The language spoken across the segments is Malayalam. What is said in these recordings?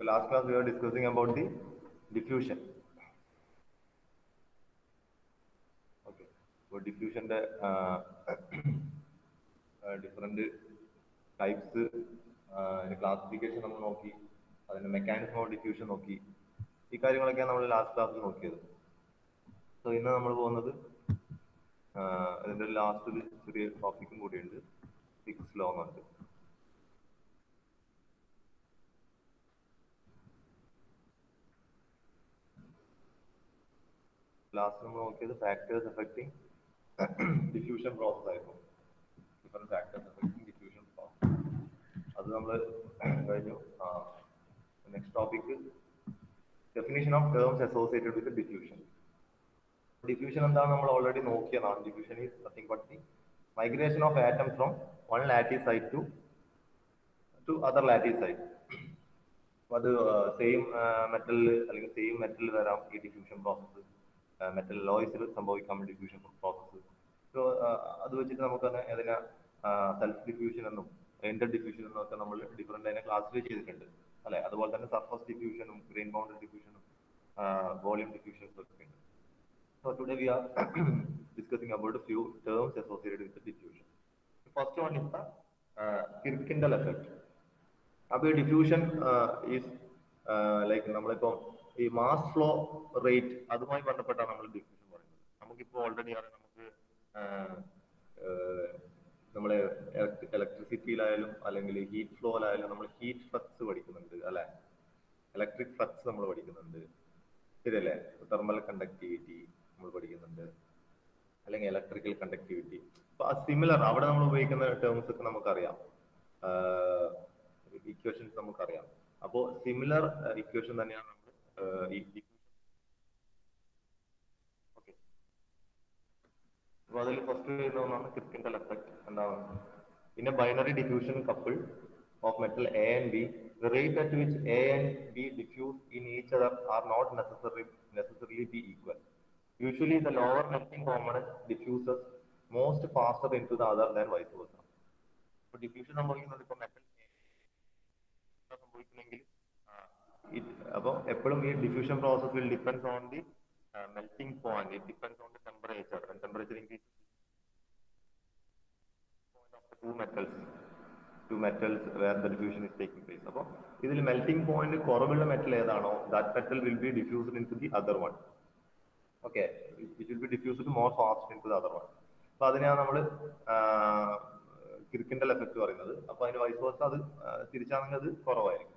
last class we were discussing about the diffusion. Okay. So diffusion ന്റെ ഡിഫറെന്റ് ടൈപ്സ് അതിന്റെ ക്ലാസിഫിക്കേഷൻ നമ്മൾ നോക്കി അതിന്റെ മെക്കാനിസം ഓഫ് ഡിഫ്യൂഷൻ നോക്കി ഈ കാര്യങ്ങളൊക്കെയാണ് നമ്മൾ ലാസ്റ്റ് ക്ലാസ്സിൽ നോക്കിയത് സോ ഇന്ന് നമ്മൾ പോകുന്നത് ആഹ് ഇതിന്റെ ലാസ്റ്റ് ഒരു ചെറിയ ടോപ്പിക്കും കൂടിയുണ്ട് സിക്സ് ലോ എന്നുണ്ട് ലാസ്റ്റ് നമ്മൾ നോക്കിയത് ഫാക്ടേഴ്സ് എഫക്റ്റിംഗ് ഡിഫ്യൂഷൻ പ്രോസസ് ആയിരുന്നു different factors affecting diffusion process അത് നമ്മൾ കഴിഞ്ഞു next topic definition of terms associated with diffusion diffusion എന്താണ് നമ്മൾ ഓൾറെഡി നോക്കിയതാണ് diffusion is nothing but the migration of atom from one lattice site to to other lattice site അത് സെയിം മെറ്റലിൽ അല്ലെങ്കിൽ സെയിം മെറ്റലിൽ വരാം ഈ ഡിഫ്യൂഷൻ പ്രോസസ്സ് മെറ്റൽ ലോയ്സിൽ സംഭവിക്കാം ഡിഫ്യൂഷൻ പ്രോസസ്സ് സോ അത് വെച്ചിട്ട് നമുക്ക് തന്നെ അതിനെ സെൽഫ് ഡിഫ്യൂഷൻ എന്നും റെൻഡർ ഡിഫ്യൂഷൻ എന്നും ഒക്കെ നമ്മൾ ഡിഫറെന്റ് അതിനെ ക്ലാസിഫൈ ചെയ്തിട്ടുണ്ട് അല്ലെ അതുപോലെ തന്നെ സർഫസ് ഡിഫ്യൂഷനും ഗ്രെയിൻ ബൗണ്ടറി ഡിഫ്യൂഷനും വോളിയം ഡിഫ്യൂഷൻസും ഒക്കെ ഉണ്ട് So today we are discussing about a few terms associated with the diffusion. The first one is the uh, Kirkendall effect. അപ്പോൾ ഈ ഡിഫ്യൂഷൻ ഈസ് ലൈക്ക് നമ്മളിപ്പോ ഈ മാസ് ഫ്ലോ റേറ്റ് അതുമായി ബന്ധപ്പെട്ടാണ് നമ്മൾ ഡിഫ്യൂഷൻ പറയുന്നത് നമുക്കിപ്പോൾ ഓൾറെഡി അറിയാം നമുക്ക് നമ്മളെ ഇലക്ട്രിസിറ്റിയിലായാലും അല്ലെങ്കിൽ ഹീറ്റ് ഫ്ലോയിലായാലും നമ്മൾ ഹീറ്റ് ഫ്ലക്സ് പഠിക്കുന്നുണ്ട് അല്ലെ ഇലക്ട്രിക് ഫ്ലക്സ് നമ്മൾ പഠിക്കുന്നുണ്ട് ശരിയല്ലേ തെർമൽ കണ്ടക്ടിവിറ്റി നമ്മൾ പഠിക്കുന്നുണ്ട് അല്ലെങ്കിൽ ഇലക്ട്രിക്കൽ കണ്ടക്ടിവിറ്റി അപ്പൊ ആ സിമിലർ അവിടെ നമ്മൾ ഉപയോഗിക്കുന്ന ടേംസ് ഒക്കെ നമുക്കറിയാം ഇക്വേഷൻസ് നമുക്കറിയാം അപ്പോ സിമിലർ ഇക്വേഷൻ തന്നെയാണ് നമ്മൾ ഈ ഓക്കെ അപ്പൊ അതിൽ ഫസ്റ്റ് വരുന്ന ഒന്നാണ് ക്രിസ്റ്റിൻകൽ എഫക്ട് എന്താണ് പിന്നെ binary diffusion couple of metal A and B the rate at which A and B diffuse in each other are not necessarily necessarily be equal. Usually, the lower melting component diffuses most faster into the other than vice versa. So, diffusion സംഭവിക്കുന്നത് ഇപ്പോൾ മെറ്റൽ സംഭവിക്കുന്നെങ്കിൽ അപ്പോൾ എപ്പോഴും ഈ diffusion process will depends on the melting point it depends on the temperature temperature increase two metals two metals where the diffusion is taking place അപ്പോൾ ഇതിൽ മെൽറ്റിംഗ് പോയിന്റ് കുറവുള്ള മെറ്റൽ ഏതാണോ that metal will be diffused into the other one okay it will be diffused more fast into the other one അപ്പൊ അതിനെയാണ് നമ്മൾ കിർക്കിൻഡൽ എഫക്ട് പറയുന്നത് അപ്പൊ അതിന് വൈസ് വേഴ്സ അത് തിരിച്ചാണെങ്കിൽ അത് കുറവായിരിക്കും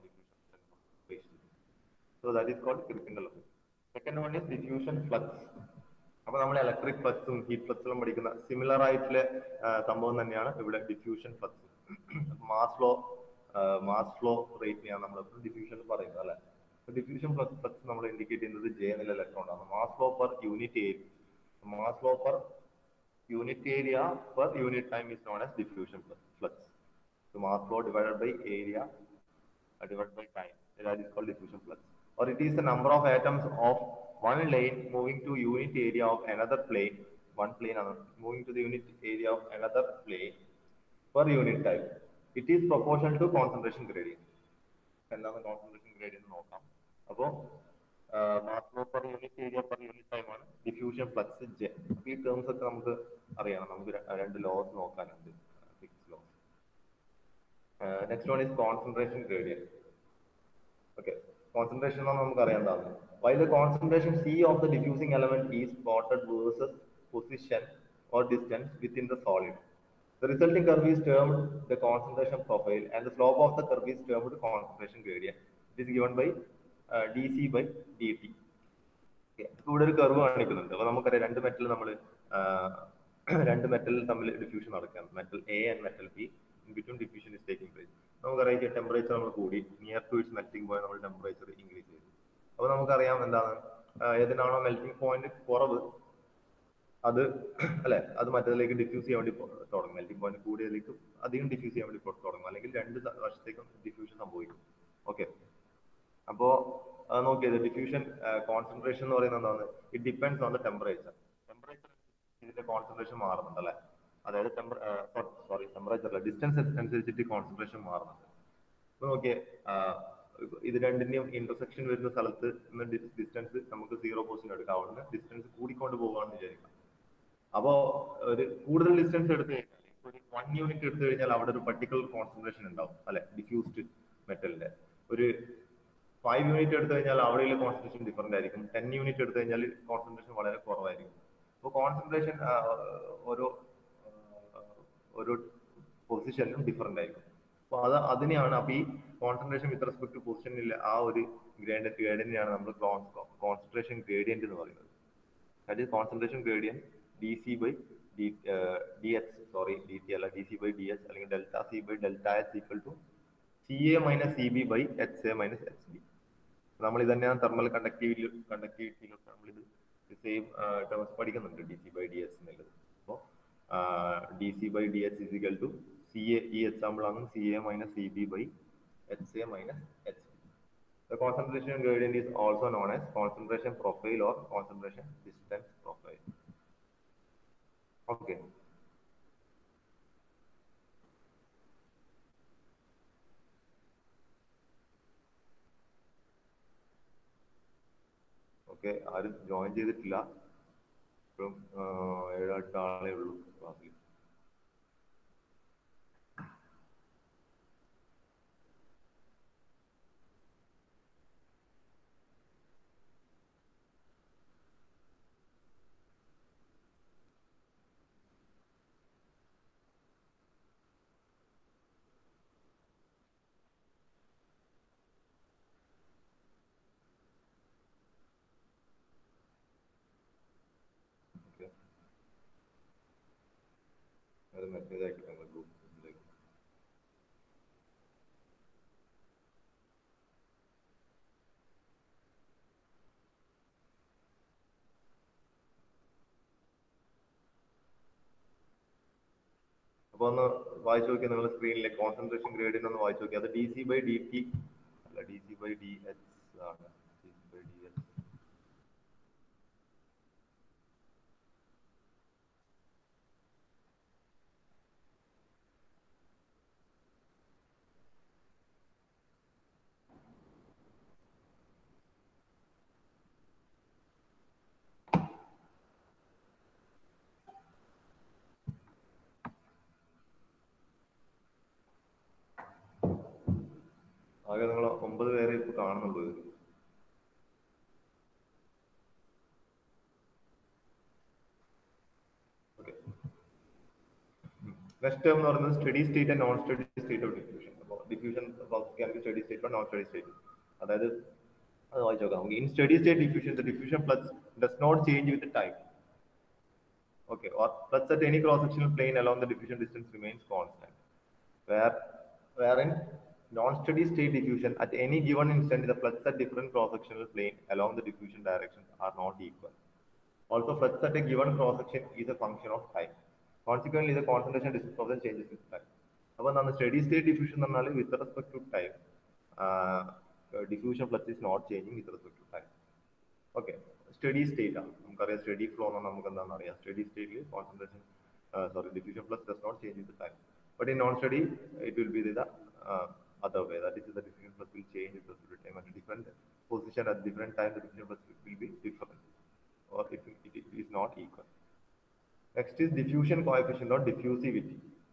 so that is called Kirkendall effect second one is diffusion flux അപ്പൊ നമ്മൾ ഇലക്ട്രിക് ഫ്ലക്സും ഹീറ്റ് ഫ്ലക്സിലും പഠിക്കുന്ന സിമിലർ ആയിട്ടുള്ള സംഭവം തന്നെയാണ് ഇവിടെ diffusion flux mass flow mass flow റേറ്റിനെയാണ് നമ്മൾ ഡിഫ്യൂഷൻ പറയുന്നത് അല്ലെ ഡിഫ്യൂഷൻ ഫ്ലക്സ് നമ്മൾ ഇൻഡിക്കേറ്റ് ചെയ്യുന്നത് ജെ എന്നുള്ള ഇലക്ട്രോൺ ആണ് mass flow per unit area mass flow per unit area per unit time is known as diffusion flux So mass flow divided by area uh, divided by time. That is called diffusion flux. Or it is the number of atoms of one lane moving to unit area of another plane, one plane uh, moving to the unit area of another plane per unit time. It is proportional to concentration gradient. എന്താണ് കോൺസെൻട്രേഷൻ ഗ്രേഡിയന്റ് നോക്കാം അപ്പോൾ mass flow per unit area per unit time ആണ് ഡിഫ്യൂഷൻ ഫ്ലക്സ് ജെ ഈ ടേംസ് ഒക്കെ നമുക്ക് അറിയണം നമുക്ക് ര- രണ്ട് ലോസ് നോക്കാനുണ്ട് Fick's laws next one is concentration gradient okay concentration എന്ന് നമുക്ക് അറിയേണ്ടതാണ് why the concentration C of the diffusing element is plotted versus position or distance within the solid The resulting curve is termed the concentration profile and the slope of the curve is termed concentration gradient. It is given by uh, dc by dt. Okay. ഇപ്പൊ ഇവിടെ ഒരു കർവ് കാണിക്കുന്നുണ്ട് അപ്പൊ നമുക്കറിയാം രണ്ട് മെറ്റൽ നമ്മൾ രണ്ട് മെറ്റൽ തമ്മിൽ ഡിഫ്യൂഷൻ നടക്കുകയാണ് metal A and metal B in between diffusion is taking place നമുക്കറിയാം ടെമ്പറേച്ചർ നമ്മൾ കൂടി near to its melting point നമ്മൾ ടെമ്പറേച്ചർ ഇൻക്രീസ് ചെയ്തു അപ്പൊ നമുക്കറിയാം എന്താണ് ആ, ഏതിനാണോ മെൽറ്റിംഗ് പോയിന്റ് കുറവ് അത് അല്ലെ അത് മറ്റേതിലേക്ക് ഡിഫ്യൂസ് ചെയ്യാൻ വേണ്ടി പോ- തുടങ്ങും മെൽറ്റിംഗ് പോയിന്റ് കൂടിയതിലേക്ക് അധികം ഡിഫ്യൂസ് ചെയ്യാൻ വേണ്ടി പോ- തുടങ്ങും അല്ലെങ്കിൽ രണ്ട് സ- വശത്തേക്കും ഡിഫ്യൂഷൻ സംഭവിക്കും ഓക്കെ അപ്പോ ആ, നോക്കിയത് ഡിഫ്യൂഷൻ കോൺസെൻട്രേഷൻ എന്ന് പറയുന്നത് എന്താണ് it depends on the temperature temperature ഇതിന്റെ കോൺസെൻട്രേഷൻ മാറുന്നുണ്ട് അല്ലെ അതായത് സോറി ടെമ്പറേച്ചർ അല്ല ഡിസ്റ്റൻസ് അനുസരിച്ചിട്ട് കോൺസെൻട്രേഷൻ മാറുന്നുണ്ട് ഇപ്പൊ നോക്കിയേ ഇത് രണ്ടിന്റെയും ഇന്റർസെക്ഷൻ വരുന്ന സ്ഥലത്ത് ഡിസ്റ്റൻസ് നമുക്ക് സീറോ പൊസിഷൻ എടുക്കാം അവിടുന്ന് ഡിസ്റ്റൻസ് കൂടിക്കൊണ്ട് പോകാമെന്ന് വിചാരിക്കാം അപ്പോ ഒരു കൂടുതൽ ഡിസ്റ്റൻസ് എടുത്തു കഴിഞ്ഞാൽ ഒരു വൺ യൂണിറ്റ് എടുത്തു കഴിഞ്ഞാൽ അവിടെ ഒരു പർട്ടിക്കുലർ കോൺസെൻട്രേഷൻ ഉണ്ടാവും അല്ലെ ഡിഫ്യൂസ്ഡ് മെറ്റലിന്റെ ഒരു ഫൈവ് യൂണിറ്റ് എടുത്തു കഴിഞ്ഞാൽ അവിടെയുള്ള കോൺസെൻട്രേഷൻ ഡിഫറെന്റ് ആയിരിക്കും ടെൻ യൂണിറ്റ് എടുത്തു കഴിഞ്ഞാൽ കോൺസെൻട്രേഷൻ വളരെ കുറവായിരിക്കും അപ്പോൾ കോൺസെൻട്രേഷൻ ഓരോ ആ, ഓരോ പൊസിഷനിലും ഡിഫറെന്റ് ആയിരിക്കും അപ്പൊ അത് അതിനെയാണ് അപ്പൊ ഈ കോൺസെൻട്രേഷൻ വിത്ത് റെസ്പെക്ട് ടു പൊസിഷനിൽ ആ ഒരു ഗ്രേഡിയന്റ് ഗ്രേഡിയന്റിനെയാണ് നമ്മൾ കോൺസെൻട്രേഷൻ ഗ്രേഡിയന്റ് എന്ന് പറയുന്നത് that is concentration gradient dc by d uh, dx sorry dt അല്ല dc by ds അല്ലെങ്കിൽ delta c by delta h equal to ca minus cb by ha minus hb നമ്മൾ ഇത് തന്നെയാണ് തെർമൽ കണ്ടക്ടിവിറ്റി കണ്ടക്ടിവിറ്റിയിലൊക്കെ നമ്മൾ ഇത് സെയിം ടേംസ് പഠിക്കുന്നുണ്ട് dc by ds എന്നുള്ളത് അപ്പോൾ dc by dh is equal to ca ഈ എക്സാമ്പിൾ ആണ് ca minus cb by ha minus hb The concentration gradient is also known as concentration profile or concentration distance profile. Okay. Okay ആരും ജോയിൻ ചെയ്തിട്ടില്ല ഇപ്പം ഏഴെട്ട് ആളേ ഉള്ളൂ ക്ലാസ്സിൽ ഓക്കെ അത് മെസ്സേജ് ആക്കിയിട്ടുണ്ട് ഗ്രൂപ്പിലേക്ക് അപ്പൊ ഒന്ന് വായിച്ചു നോക്കിയാൽ നിങ്ങൾ സ്ക്രീനിലെ കോൺസെൻട്രേഷൻ ഗ്രേഡിയന്റ് ഒന്ന് വായിച്ചു നോക്കിയാൽ അത് D C by D T അല്ല D C by D H ആണ് D C by D H ആകെ നിങ്ങൾ ഒമ്പത് പേരെ ഇപ്പൊ കാണുന്നുള്ളൂ ഇതിൽ. Okay. നെക്സ്റ്റ് ടേം എന്ന് പറയുന്നത് steady state and non steady state of diffusion അപ്പോൾ diffusion can be steady state non steady state അതായത് അത് വായിച്ചു നോക്കാം in steady state diffusion the diffusion flux does not change with time okay or plus at any cross sectional plane along the diffusion distance remains constant where wherein non-steady state diffusion at any given instant the flux at different cross sectional plane along the diffusion directions are not equal also flux at a given cross section is a function of time consequently the concentration distance of the changes with time അപ്പോൾ എന്താണ് സ്റ്റഡി സ്റ്റേറ്റ് ഡിഫ്യൂഷൻ എന്ന് പറഞ്ഞാൽ with respect to time diffusion flux is not changing with respect to time okay steady state ആണ് നമുക്കറിയാം സ്റ്റഡി ഫ്ലോ എന്ന് നമുക്ക് എന്താണെന്ന് അറിയാം സ്റ്റഡി സ്റ്റേറ്റിൽ concentration sorry diffusion flux does not change with time but in non steady it will be the other way that is the diffusion flux will change with respect to time at a different position at different time the diffusion flux will be different or it, it, it is not equal next is diffusion coefficient or diffusivity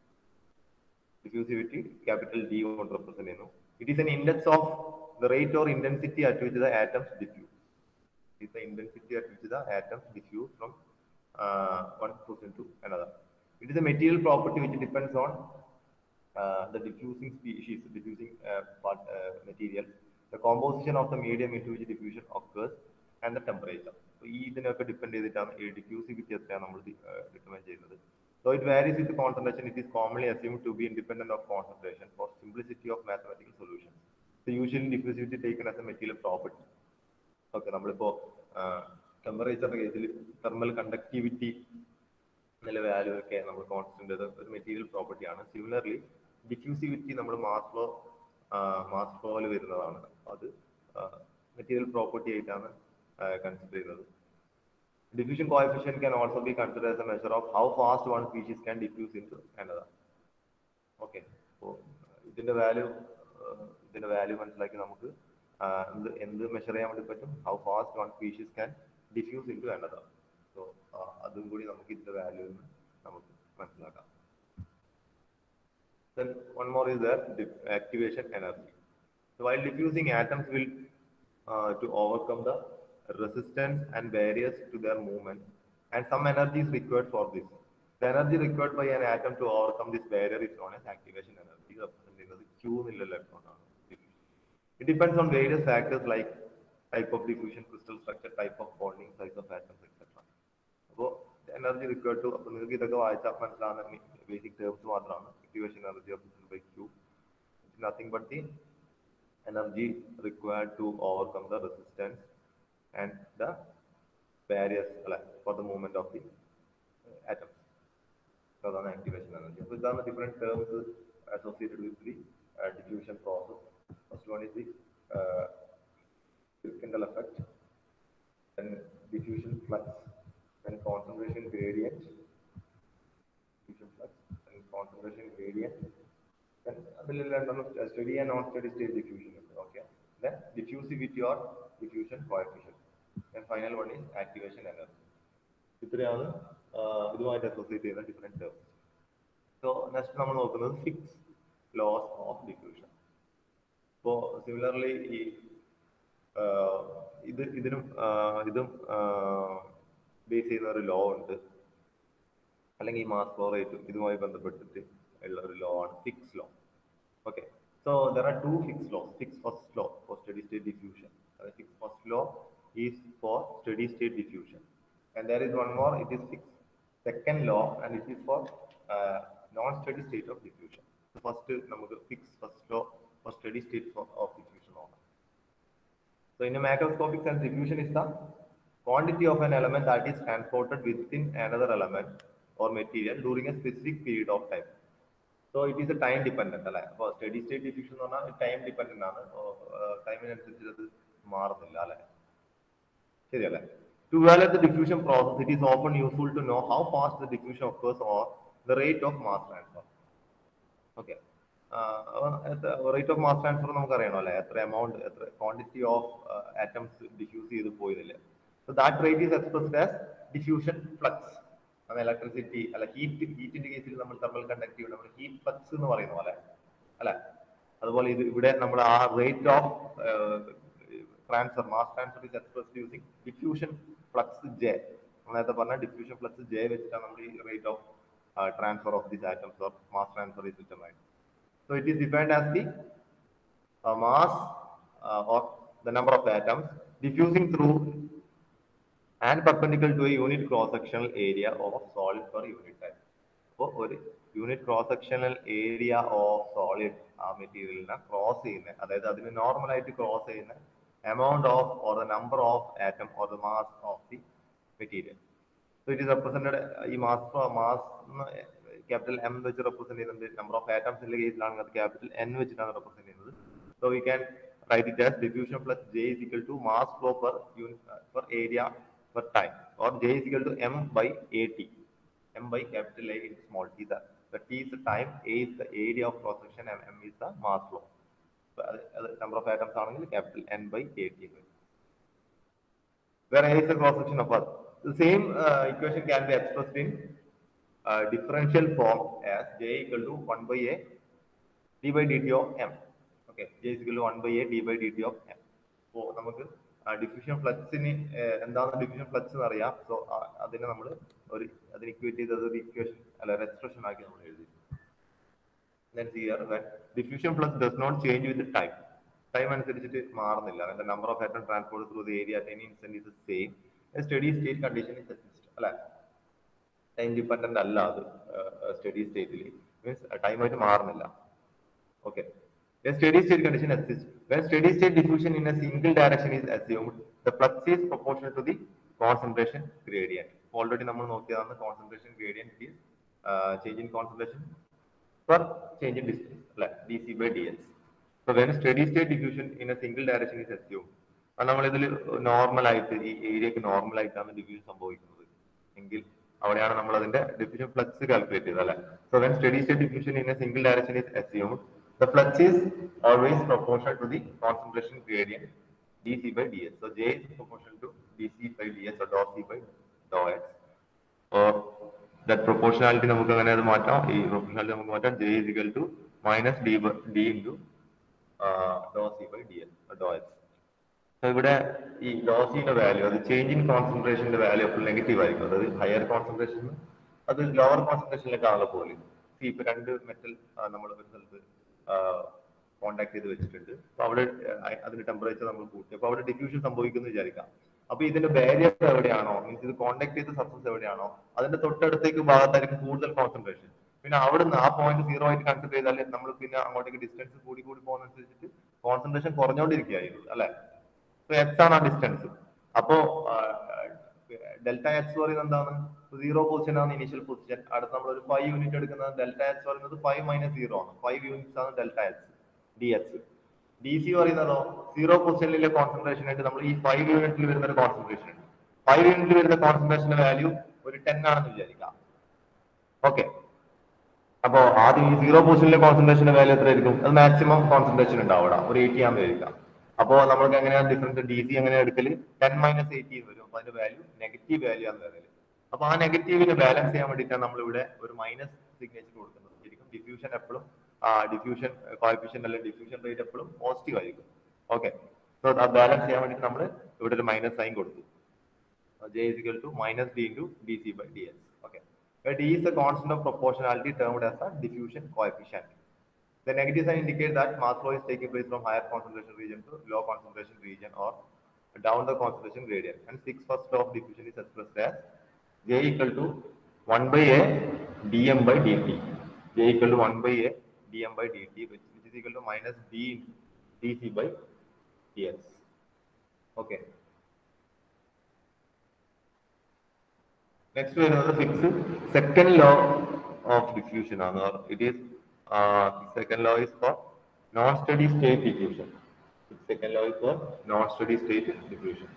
diffusivity capital D കൊണ്ട് represent ചെയ്യുന്നു it is an index of the rate or intensity at which the atoms diffuse is the intensity at which the atoms diffuse from uh, one position to another. It is a material property which depends on uh, the diffusing species, diffusing uh, part, uh, material, the composition of the medium into which diffusion occurs, and the temperature. So, ഈ ഇതിനൊക്കെ ഡിപ്പെൻഡ് ചെയ്തിട്ടാണ് ഈ ഡിഫ്യൂസിവിറ്റി എത്രയാണ് നമ്മൾ ഡിറ്റർമൈൻ ചെയ്യുന്നത് so it varies with concentration it is commonly assume to be independent of concentration for simplicity of mathematical solution so usually diffusivity taken as a material property okay നമ്മളിപ്പോ ടെമ്പറേച്ചറിന്റെ കേസിൽ തെർമൽ കണ്ടക്ടിവിറ്റി എന്നുള്ള വാല്യൂ ഒക്കെ നമ്മൾ കോൺസ്റ്റന്റ് ഒരു മെറ്റീരിയൽ പ്രോപ്പർട്ടി ആണ് സിമിലർലി ഡിഫ്യൂസിവിറ്റി നമ്മൾ മാസ് ഫ്ലോ മാസ് ഫ്ലോയിൽ വരുന്നതാണ് അത് മെറ്റീരിയൽ പ്രോപ്പർട്ടി ആയിട്ടാണ് കൺസിഡർ ചെയ്യുന്നത് diffusion coefficient can also be consider as a measure of how fast one species can diffuse into another okay അപ്പോൾ ഇതിന്റെ വാല്യൂ ഇതിന്റെ വാല്യൂ മനസ്സിലാക്കി നമുക്ക് ആ, എന്ത് എന്ത് മെഷർ ചെയ്യാൻ വേണ്ടി പറ്റും how fast one species can diffuse into another so അതും കൂടി നമുക്ക് ഇതിന്റെ വാല്യൂ നമുക്ക് മനസ്സിലാക്കാം Then one more is there, dif- activation energy. So while diffusing atoms will uh, to overcome the resistance and barriers to their movement, and some energy is required for this. The energy required by an atom to overcome this barrier is known as activation energy. represented as Q in the electron. It depends on various factors like type of diffusion, crystal structure, type of bonding, size of atoms, etc. അപ്പോൾ എനർജി റിക്വയർഡ് ടു അപ്പോൾ നിങ്ങൾക്ക് ഇതൊക്കെ വായിച്ചാൽ മനസ്സിലാവുന്ന ബേസിക് ടേംസ് മാത്രമാണ് activation energy represented by Q. It's nothing but the energy required to overcome the resistance and the barriers അല്ലെ, for the movement of the uh, atoms. So അതാണ് activation energy. അപ്പോൾ ഇതാണ് different terms associated with the uh, diffusion process. First one is the uh, Kirkendall effect, then diffusion flux, then concentration gradient, diffusion flux, then concentration gradient, then അതിൽ രണ്ടെണ്ണം steady and non steady state diffusion ഉണ്ട് okay then diffusivity or diffusion coefficient then final one is activation energy ഇത്രയാണ് ആഹ് ഇതുമായിട്ട് അസോസിയേറ്റ് ചെയ്യുന്ന ഡിഫറെന്റ് ടേംസ് സോ നെക്സ്റ്റ് നമ്മൾ നോക്കുന്നത് സിക്സ് ലോസ് ഓഫ് ഡിഫ്യൂഷൻ അപ്പോൾ സിമിലർലി ഈ ആഹ് ഇത് ഇതിനും ആഹ് ഇതും ബേസ് ചെയ്യുന്ന ഒരു ലോ ഉണ്ട് അല്ലെങ്കിൽ ഈ മാസ് ഫ്ലോ റേറ്റും ഇതുമായി ബന്ധപ്പെട്ടിട്ട് ഉള്ള ഒരു ലോ ആണ് Fick's law okay so there are two Fick's law Fick's first law for steady state diffusion Fick's first law is for steady state diffusion and there is one more it is Fick's second law and it is for non steady state of diffusion first നമുക്ക് Fick's first law for steady state of diffusion നോക്കാം So in a macroscopic sense, diffusion is the quantity of an element that is transported within another element or material during a specific period of time. So it is a time dependent അല്ലെ അപ്പോൾ സ്റ്റഡി സ്റ്റേറ്റ് ഡിഫ്യൂഷൻ എന്ന് പറഞ്ഞാൽ ടൈം ഡിപെൻഡന്റ് ആണ് ടൈമിനനുസരിച്ച് അത് മാറുന്നില്ല അല്ലെ ശരിയല്ലേ To evaluate the diffusion process, it is often useful to know how fast the diffusion occurs or the rate of mass transfer. Okay rate of mass transfer നമുക്ക് അറിയണം അല്ലെ എത്ര എമൗണ്ട് എത്ര ക്വാണ്ടിറ്റി ഓഫ് ആറ്റംസ് ഡിഫ്യൂസ് ചെയ്ത് പോയതില്ലേ so that rate is expressed as diffusion flux അത് ഇലക്ട്രിസിറ്റി അല്ല ഹീറ്റ് ഹീറ്റിന്റെ കേസിൽ നമ്മൾ തെർമൽ കണ്ടക്ടീവ് നമ്മൾ ഹീറ്റ് ഫ്ലക്സ് എന്ന് പറയുന്ന പോലെ അല്ലെ അതുപോലെ ഇത് ഇവിടെ നമ്മൾ ആ rate of transfer mass transfer is expressed using diffusion flux J നേരത്തെ പറഞ്ഞ ഡിഫ്യൂഷൻ ഫ്ലക്സ് ജെ വെച്ചിട്ടാണ് നമ്മൾ ഈ rate of transfer of these atoms or mass transfer is determined So it is defined as the uh, mass uh, or the number of atoms diffusing through and perpendicular to a unit cross-sectional area of solid per unit time. അപ്പോൾ ഒരു unit cross sectional area of solid ആ മെറ്റീരിയലിനെ ക്രോസ് ചെയ്യുന്ന അതായത് അതിന് നോർമൽ ആയിട്ട് ക്രോസ് ചെയ്യുന്ന amount of or the number of atom or the mass of the material so it is represented ഈ മാസ് മാസ് ക്യാപിറ്റൽ എം വെച്ച് റെപ്രസെന്റ് ചെയ്യുന്നുണ്ട് നമ്പർ ഓഫ് ആറ്റംസിന്റെ കേസിലാണ് അത് ക്യാപിറ്റൽ എൻ വെച്ചിട്ടാണ് റെപ്രസെന്റ് ചെയ്യുന്നത് so we can write it as diffusion flux J is equal to mass flow per unit per area per time or J is equal to M by A T M by capital A in small T the T is the time A is the area of cross section M M is the mass flow അത് നമ്പർ ഓഫ് ആറ്റംസ് ആണെങ്കിൽ capital N by A T where A is the cross section of Earth. The same uh, equation can be expressed in uh, differential form as J equal to 1 by A d by dt of M. Okay, J is equal to 1 by A d by dt of M. So നമുക്ക് ഡിഫ്യൂഷൻ ഫ്ലക്സിന് എന്താണ് ഡിഫ്യൂഷൻ ഫ്ലക്സ് എന്ന് അറിയാം സോ അതിനെ നമ്മൾ ഒരു അതിന് ഇക്വേറ്റ് ചെയ്ത് അതൊരു ഇക്വേഷൻ അല്ല ഒരു എക്സ്പ്രഷൻ ആക്കി നമ്മൾ എഴുതി then here when diffusion flux does not change with the time time അനുസരിച്ചിട്ട് മാറുന്നില്ല അതിന്റെ number of atom transport through the area at any instant is same steady state condition is exist അല്ലെ ടൈം ഡിപ്പെൻഡന്റ് അല്ല അത് സ്റ്റഡി സ്റ്റേറ്റിൽ മീൻസ് ടൈം ആയിട്ട് മാറുന്നില്ല okay steady state condition exist when steady state diffusion in a single direction is assumed the flux is proportional to the concentration gradient already നമ്മൾ നോക്കിയതാണ് concentration gradient is uh, change in concentration per change in distance അല്ലെ dc by dx so when steady state diffusion in a single direction is assumed അത് നമ്മൾ ഇതിൽ നോർമൽ ആയിട്ട് ഈ ഏരിയക്ക് നോർമൽ ആയിട്ടാണ് ഡിഫ്യൂഷൻ സംഭവിക്കുന്നത് എങ്കിൽ അവിടെയാണ് നമ്മൾ അതിന്റെ ഡിഫ്യൂഷൻ ഫ്ലക്സ് കാൽക്കുലേറ്റ് ചെയ്തത് അല്ലെ so when steady state diffusion in a single direction is assumed The flux is always proportional to the concentration gradient dc by ds. So J is proportional to dc by ds or dou c by dou x. Or that proportionality നമുക്ക് അങ്ങനെ അത് മാറ്റാം ഈ proportionality നമുക്ക് മാറ്റാം J is equal to minus d by- d into uh, dou c by ds or dou x. So ഇവിടെ ഈ dou c യുടെ വാല്യൂ അത് ചേഞ്ച് ഇൻ കോൺസെൻട്രേഷന്റെ വാല്യൂ എപ്പോഴും നെഗറ്റീവ് ആയിരിക്കും അതായത് ഹയർ കോൺസെൻട്രേഷൻ അത് ലോവർ കോൺസെൻട്രേഷനിലേക്കാണല്ലോ പോലെ സി ഇപ്പൊ രണ്ട് മെറ്റൽ നമ്മൾ ഒരു സ്ഥലത്ത് കോണ്ടാക്ട് ചെയ്ത് വെച്ചിട്ടുണ്ട് അപ്പൊ അവിടെ ആ, അതിന്റെ ടെമ്പറേച്ചർ നമ്മൾ കൂട്ടി അപ്പൊ അവിടെ ഡിഫ്യൂഷൻ സംഭവിക്കുന്നു വിചാരിക്കാം അപ്പൊ ഇതിന്റെ ബാരിയർ എവിടെയാണോ മീൻസ് ഇത് കോണ്ടാക്ട് ചെയ്ത സബ്സ്റ്റൻസ് എവിടെയാണോ അതിന്റെ തൊട്ടടുത്തേക്ക് ഭാഗത്തായിരിക്കും കൂടുതൽ കോൺസെൻട്രേഷൻ പിന്നെ അവിടുന്ന് ആ പോയിന്റ് സീറോ ആയിട്ട് കൺസിഡർ ചെയ്താൽ നമ്മൾ പിന്നെ അങ്ങോട്ടേക്ക് ഡിസ്റ്റൻസ് കൂടി കൂടി പോകുന്നതനുസരിച്ചിട്ട് കോൺസെൻട്രേഷൻ കുറഞ്ഞുകൊണ്ടിരിക്കുകയായിരുന്നു അല്ലെ എക്സ് ആണ് ആ ഡിസ്റ്റൻസ് അപ്പോ ഡെൽറ്റ എക്സ് പറയുന്നത് എന്താണ് സീറോ പൊസിഷൻ ആണ് ഇനീഷ്യൽ പൊസിഷൻ അടുത്ത് നമ്മൾ ഒരു ഫൈവ് യൂണിറ്റ് എടുക്കുന്നത് ഡെൽറ്റ എക്സ് പറയുന്നത് ഫൈവ് മൈനസ് സീറോ ആണ് ഫൈവ് യൂണിറ്റ്സ് ആണ് delta X D X D C പറയുന്നതോ സീറോ പൊസിഷനിലെ കോൺസെൻട്രേഷൻ ആയിട്ട് നമ്മൾ ഈ ഫൈവ് യൂണിറ്റിൽ വരുന്ന ഒരു കോൺസെൻട്രേഷൻ ഉണ്ട് ഫൈവ് യൂണിറ്റിൽ വരുന്ന കോൺസെൻട്രേഷന്റെ വാല്യൂ ഒരു ടെൻ ആണെന്ന് വിചാരിക്കാം ഓക്കെ അപ്പോ ആദ്യം ഈ സീറോ പൊസിഷനിലെ കോൺസെൻട്രേഷന്റെ വാല്യൂ എത്രയായിരിക്കും അത് മാക്സിമം കോൺസെൻട്രേഷൻ ഉണ്ടാവും അവിടെ ഒരു എയ്റ്റി ആണെന്ന് വിചാരിക്കാം അപ്പോ നമ്മൾക്ക് എങ്ങനെയാണ് ഡിഫറൻസ് ഡി സി എങ്ങനെയാണ് എടുക്കല് ടെൻ മൈനസ് എയ്റ്റി വരും അപ്പൊ അതിന്റെ വാല്യൂ നെഗറ്റീവ് വാല്യൂ ആണ് വരുന്നത് അപ്പൊ ആ നെഗറ്റീവിനെ ബാലൻസ് ചെയ്യാൻ വേണ്ടിയിട്ടാണ് നമ്മളിവിടെ ഒരു മൈനസ് സിഗ്നേച്ചർ കൊടുക്കുന്നത് ശരിക്കും ഡിഫ്യൂഷൻ എപ്പോഴും ഡിഫ്യൂഷൻ കോയഫിഷ്യൻ അല്ലെങ്കിൽ ഡിഫ്യൂഷൻ റേറ്റ് എപ്പോഴും പോസിറ്റീവ് ആയിരിക്കും ഓക്കെ സോ ആ ബാലൻസ് ചെയ്യാൻ വേണ്ടിയിട്ട് നമ്മൾ ഇവിടെ ഒരു മൈനസ് സൈൻ കൊടുത്തു J is equal to minus D into dC by dS. Okay. Where D is the constant of proportionality termed as a diffusion coefficient. The negative sign indicates that mass flow is taking place from higher concentration region to low concentration region or down the concentration gradient. And sixth first law of diffusion is expressed as J equal to 1 by A dm by dt. J equal to 1 by A dm by dt, which, which is equal to minus D dC by ds. Okay. Next വരുന്നത് Fick's second law of diffusion ആണ് it is second law is for non steady state diffusion second law is for non steady state diffusion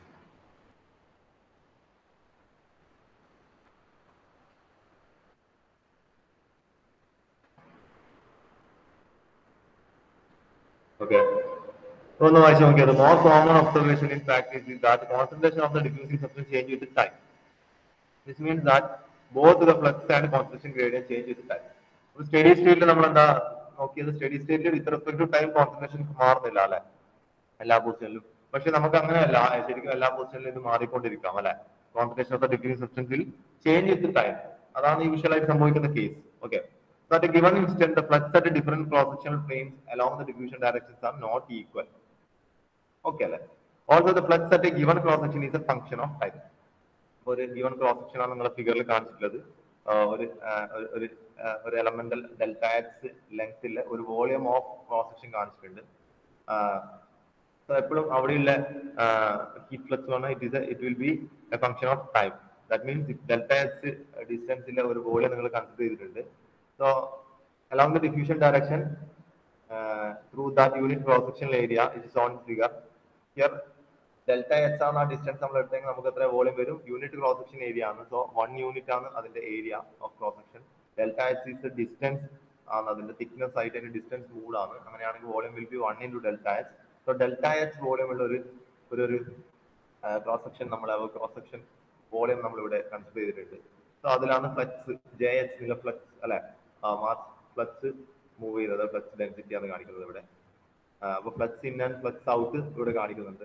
Okay. ഒന്ന് വായിച്ചു നോക്കിയത് more common observation in practice is that concentration of the diffusing substance change with time This means that both the flux and concentration gradient change with time. ഒരു സ്റ്റഡി സ്റ്റേറ്റിൽ നമ്മൾ എന്താ നോക്കിയത് സ്റ്റഡി സ്റ്റേറ്റിൽ with respect to time concentration മാറുന്നില്ല അല്ലെ എല്ലാ പൊസിഷനിലും പക്ഷെ നമുക്ക് അങ്ങനെയല്ല ശരിക്കും എല്ലാ പൊസിഷനിലും ഇത് മാറിക്കൊണ്ടിരിക്കാം അല്ലെ കോൺസെൻട്രേഷൻ ഓഫ് ദ ഡിഗ്രി സബ്സ്റ്റൻസിൽ ചേഞ്ച് വിത്ത് ടൈം അതാണ് യൂഷ്വൽ ആയിട്ട് സംഭവിക്കുന്ന case okay So at a given instant, the flux at different cross-sectional planes along the diffusion directions are not equal. Okay, അല്ലേ? Also, the flux at a given cross-section is a function of time. ഒരു ഗിവൺ ക്രോസ് സെക്ഷൻ ആണ് നിങ്ങളെ ഫിഗറിൽ കാണിച്ചിട്ടുള്ളത് ആ, ഒരു ആ, ഒരു- ഒരു ആ, ഒരു എലമെന്റൽ ഡെൽറ്റ എക്സ് ലെങ്ത്തിൽ ഒരു വോളിയം ഓഫ് ക്രോസ് സെക്ഷൻ കാണിച്ചിട്ടുണ്ട് എപ്പോഴും അവിടെയുള്ള ഹീറ്റ് ഫ്ലക്സ് പറഞ്ഞാൽ it is it will be a function of time that means delta X ഡിസ്റ്റൻസിലെ ഒരു വോളിയം നിങ്ങൾ കൺസിഡർ ചെയ്തിട്ടുണ്ട് so along the diffusion direction through that unit cross section area it is on figure here delta H ആണ് ആ ഡിസ്റ്റൻസ് നമ്മൾ എടുത്തെങ്കിൽ നമുക്ക് എത്ര വോളിയം വരും യൂണിറ്റ് ക്രോസ് സെക്ഷൻ ഏരിയ ആണ് സോ വൺ യൂണിറ്റ് ആണ് അതിന്റെ area of cross section delta H is distance ആണ് അതിന്റെ തിക്നെസ് ആയിട്ട് അതിന്റെ ഡിസ്റ്റൻസ് മൂഡ് ആണ് അങ്ങനെയാണെങ്കിൽ volume will be one into delta H so delta H volume ഉള്ള ഒരു ഒരു ഒരു ക്രോസ് സെക്ഷൻ നമ്മൾ ക്രോസ് സെക്ഷൻ വോളിയം നമ്മൾ ഇവിടെ കൺസിഡർ ചെയ്തിട്ടുണ്ട് സോ അതിലാണ് ഫ്ലക്സ് ജെ എച്ച് നില ഫ്ലക്സ് അല്ലെ മാസ് ഫ്ലക്സ് മൂവ് ചെയ്തത് ഫ്ലക്സ് ഡെൻസിറ്റി ആണ് കാണിക്കുന്നത് ഇവിടെ ആ, അപ്പൊ flux in and flux out ഇവിടെ കാണിക്കുന്നുണ്ട്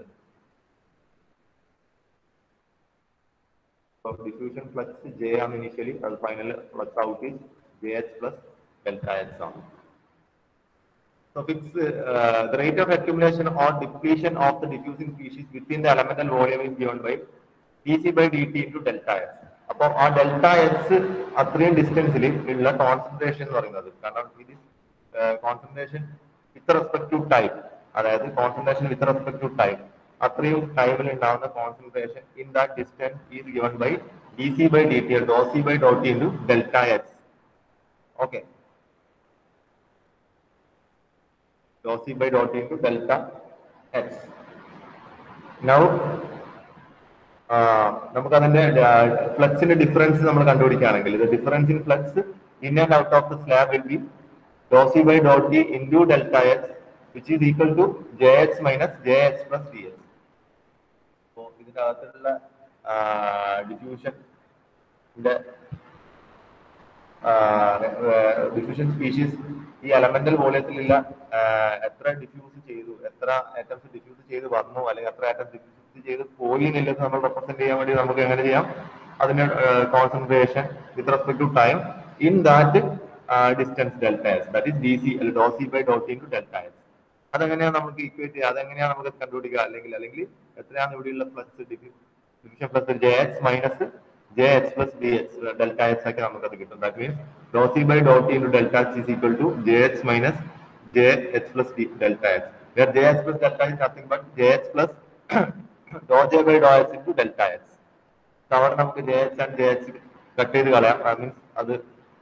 So diffusion flux J ആണ് initially, അത് final flux out is JH plus delta H ആണ്. So fix uh, the rate of accumulation or depletion of the diffusing species within the elemental volume is given by dC by dt into delta H. അപ്പോൾ ആ ഡെൽറ്റ എച്ച് അത്രയും ഡിസ്റ്റൻസിൽ ഉള്ള കോൺസെൻട്രേഷൻ എന്ന് പറയുന്നത് കാരണം ഇത് concentration with respect to time അതായത് concentration with respect to time അത്രയും ടൈമിൽ ഉണ്ടാകുന്ന concentration in that distance is given by D C by D T dou C by dou T into delta H okay dou C by dou T into delta H now നമുക്ക് അതിന്റെ ഫ്ലക്സിന്റെ ഡിഫറൻസ് നമ്മൾ കണ്ടുപിടിക്കുകയാണെങ്കിൽ ഇത് difference in flux in and out of the slab will be dou C by dot D into delta X which is equal to J X minus J X plus D X അപ്പോൾ ഇതിന്റെ അകത്തുള്ള ഡിഫ്യൂഷന്റെ ഡിഫ്യൂഷൻ സ്പീഷീസ് ഈ എലമെന്റൽ വോളിയത്തിലുള്ള എത്ര ഡിഫ്യൂസ് ചെയ്തു എത്ര ആറ്റംസ് ഡിഫ്യൂസ് ചെയ്ത് വന്നു അല്ലെങ്കിൽ എത്ര ആറ്റംസ് ഡിഫ്യൂസ് ചെയ്ത് പോയി എന്നുള്ളത് നമ്മൾ റെപ്രസെന്റ് ചെയ്യാൻ വേണ്ടി നമുക്ക് എങ്ങനെ ചെയ്യാം അതിന്റെ concentration with respect to time in that distance delta S that is D C അല്ലെങ്കിൽ dou C by dot into delta S അതെങ്ങനെയാണ് നമുക്ക് ഇക്വേറ്റ് ചെയ്യുക അതെങ്ങനെയാണ് നമുക്ക് കണ്ടുപിടിക്കുക അല്ലെങ്കിൽ അല്ലെങ്കിൽ എത്രയാണ് ഇവിടെയുള്ള flux division flux J X minus J X plus D X delta X ഒക്കെ നമുക്ക് അത് കിട്ടും that means dou C by dot into delta X is equal to J X minus J X plus D delta X where J X plus delta is nothing but J X plus dou J by dou X into delta X അവിടെ നമുക്ക് J X and J X cut ചെയ്ത് കളയാം മീൻസ് അത്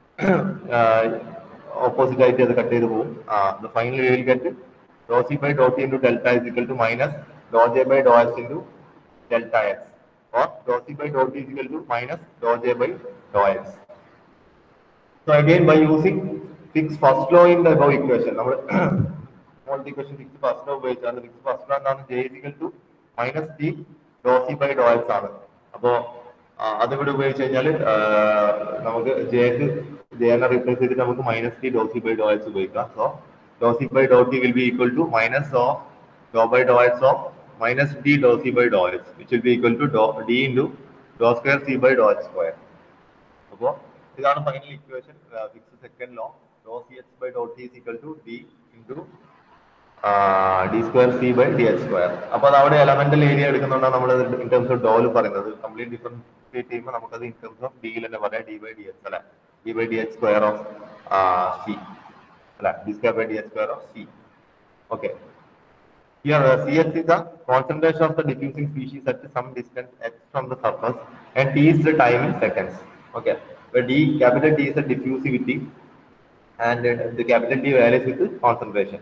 ഓപ്പോസിറ്റ് ആയിട്ട് അത് കട്ട് ചെയ്ത് പോകും finally will get dou C by dot into delta is equal to minus dou J by dou X into delta X or dou c by dou t is equal to minus dou j by dou x. So again by using fixed first law in the above equation, നമ്മൾ മോൾഡ് ഇക്വേഷൻ ഫിക്സ് ഫസ്റ്റ് ലോ ഉപയോഗിച്ചാണ് ഫിക്സ് ഫസ്റ്റ് ലോ എന്താണ് j is equal to minus t dou c by dou x ആണ് അപ്പോ അതിവിടെ ഉപയോഗിച്ച് കഴിഞ്ഞാൽ നമുക്ക് ജെക്ക് ജെനെ റീപ്ലേസ് ചെയ്തിട്ട് നമുക്ക് minus T dou C by dou X ഉപയോഗിക്കാം so dou C by dou T will be equal to minus of dou by dou X of minus d dou c by dou x which will be equal to dou d into dou square c by dou x square അപ്പോൾ ഇതാണ് final equation Fick's second law dou C X by dou T is equal to d into D square C by D X square അപ്പൊ അത് അവിടെ എലമെന്റൽ ഏരിയ എടുക്കുന്നുണ്ടാണ് നമ്മൾ ഇൻ ടേംസ് ഓഫ് ഡോയിൽ പറയുന്നത് കംപ്ലീറ്റ് ഡിഫറൻഷിയേറ്റ് ചെയ്യുമ്പോൾ നമുക്കത് ഇൻ ടേംസ് ഓഫ് ഡിയിൽ തന്നെ പറയാം ഡി ബൈ ഡി എക്സ് അല്ലെ D by D X square of C അല്ല D square by D X square of C okay Here, uh, Cs is the concentration of the diffusing species at some distance x from the surface, and T is the time in seconds. Okay, where D, capital D is the diffusivity, and uh, the capital T varies with the concentration.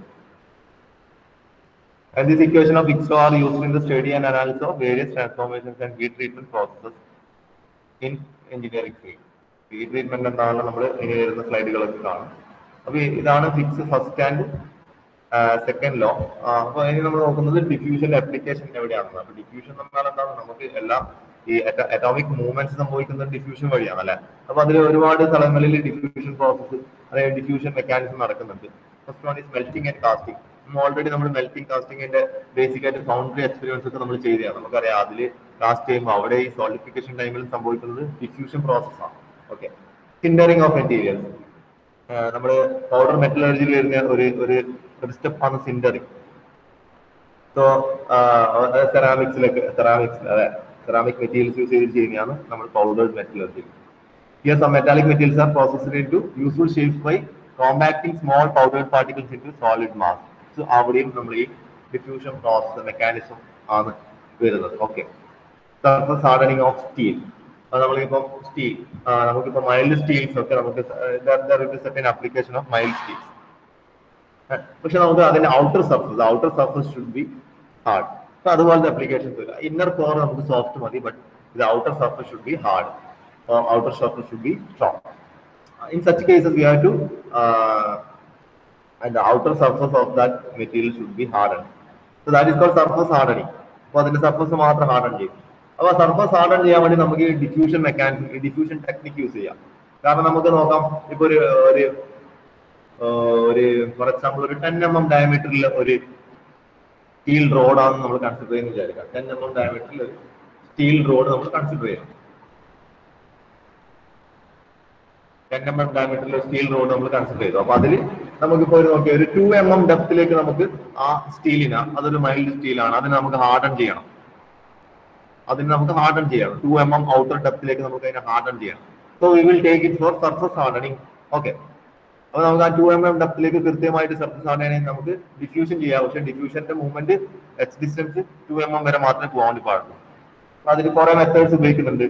And this equation of X are used in the study and analysis of various transformations and heat treatment processes in engineering field. Heat treatment എന്താണ് നമ്മൾ ഇനി വരുന്ന സ്ലൈഡുകളൊക്കെ കാണും അപ്പൊ ഇതാണ് Fick's first and second law അപ്പൊ ഇനി നമ്മൾ നോക്കുന്നത് ഡിഫ്യൂഷൻ ആപ്ലിക്കേഷൻ എവിടെയാണെന്ന് അപ്പൊ ഡിഫ്യൂഷൻ എന്നാൽ എന്താണ് നമുക്ക് എല്ലാം ഈ അറ്റോമിക് മൂവ്മെന്റ്സ് സംഭവിക്കുന്നത് ഡിഫ്യൂഷൻ വഴിയാണ് അല്ലെ അപ്പൊ അതിൽ ഒരുപാട് സ്ഥലങ്ങളിൽ ഡിഫ്യൂഷൻ പ്രോസസ്സ് അതായത് ഡിഫ്യൂഷൻ മെക്കാനിസം നടക്കുന്നുണ്ട് first one is melting and casting already നമ്മൾ മെൽറ്റിംഗ് കാസ്റ്റിംഗിന്റെ ബേസിക് ആയിട്ട് ഫൗണ്ടറി എക്സ്പീരിയൻസ് ഒക്കെ നമ്മൾ ചെയ്തതാണ് നമുക്കറിയാം അതിൽ കാസ്റ്റ് ചെയ്യുമ്പോൾ അവിടെ ഈ സോളിഫിക്കേഷൻ ടൈമിൽ സംഭവിക്കുന്നത് ഡിഫ്യൂഷൻ പ്രോസസ്സാണ് ഓക്കെ സിൻഡറിങ് ഓഫ് മെറ്റീരിയൽസ് നമ്മുടെ പൗഡർ മെറ്റലർജിയിൽ വരുന്ന ഒരു ഒരു ഒരു സ്റ്റെപ്പാണ് സിൻഡറിങ് സോ സെറാമിക്സിലൊക്കെ സെറാമിക്സ് അതെ സെറാമിക് മെറ്റീരിയൽസ് യൂസ് ചെയ്ത് ചെയ്യുന്നതാണ് നമ്മൾ powdered metallurgy Here some metallic materials are processed into useful shapes by compacting small powdered particles into solid mass. So അവിടെയും നമ്മൾ ഈ ഡിഫ്യൂഷൻ പ്രോസസ് മെക്കാനിസം ആണ് വരുന്നത് okay surface hardening of steel നമ്മളിപ്പം സ്റ്റീൽ നമുക്കിപ്പോ മൈൽഡ് സ്റ്റീൽസ് ഒക്കെ നമുക്ക് second application of mild steels പക്ഷെ നമുക്ക് അതിന്റെ outer surface outer surface should be hard അപ്പൊ അതുപോലത്തെ അപ്ലിക്കേഷൻസ് വരിക ഇന്നർ കോർ നമുക്ക് സോഫ്റ്റ് മതി ബട്ട് ഇത് outer surface should be hard outer surface should be strong in such cases we have to and the outer surface of that material should be hardened. So that is called surface hardening. അപ്പൊ അതിന്റെ സർഫസ് മാത്രം ഹാർഡൻ ചെയ്യും അപ്പൊ സർഫസ് ഹാർഡൻ ചെയ്യാൻ വേണ്ടി നമുക്ക് diffusion mechanism diffusion technique use ചെയ്യാം കാരണം നമുക്ക് നോക്കാം ഇപ്പൊ ഒരു ഒരു ഒരു ഫോർ എക്സാമ്പിൾ ഒരു ടെൻ എം എം ഡയമീറ്ററിൽ ഒരു സ്റ്റീൽ റോഡാണെന്ന് നമ്മൾ കൺസിഡർ ചെയ്യുന്ന വിചാരിക്കാം ടെൻ എം എം ഡയമീറ്ററിൽ ഒരു സ്റ്റീൽ റോഡ് നമ്മൾ കൺസിഡർ ചെയ്യാം ടെൻ എം എം ഡയമീറ്ററിൽ സ്റ്റീൽ റോഡ് നമ്മൾ കൺസിഡർ ചെയ്തു അപ്പൊ അതിൽ നമുക്കിപ്പോ ഒരു നോക്കിയാൽ ഒരു ടു എം എം ഡെപ്തിലേക്ക് നമുക്ക് ആ സ്റ്റീലിന് അതൊരു മൈൽഡ് സ്റ്റീലാണ് അതിനെ നമുക്ക് ഹാർഡൻ ചെയ്യണം അതിന് നമുക്ക് ഹാർഡൻ ചെയ്യണം ടു എം എം ഔട്ടർ ഡെപ്തിലേക്ക് നമുക്ക് അതിനെ ഹാർഡൻ ചെയ്യണം so we will take it for surface hardening okay അപ്പൊ നമുക്ക് ആ ടു എം എം ഡെപ്തിലേക്ക് കൃത്യമായിട്ട് സർഫസ് ഹാർഡനിങ് നമുക്ക് ഡിഫ്യൂഷൻ ചെയ്യാം പക്ഷെ ഡിഫ്യൂഷന്റെ movement X distance two M M വരെ മാത്രമേ പോകാൻ വേണ്ടി പാടുള്ളൂ അപ്പൊ അതിന് കുറെ മെത്തേഡ്സ് ഉപയോഗിക്കുന്നുണ്ട്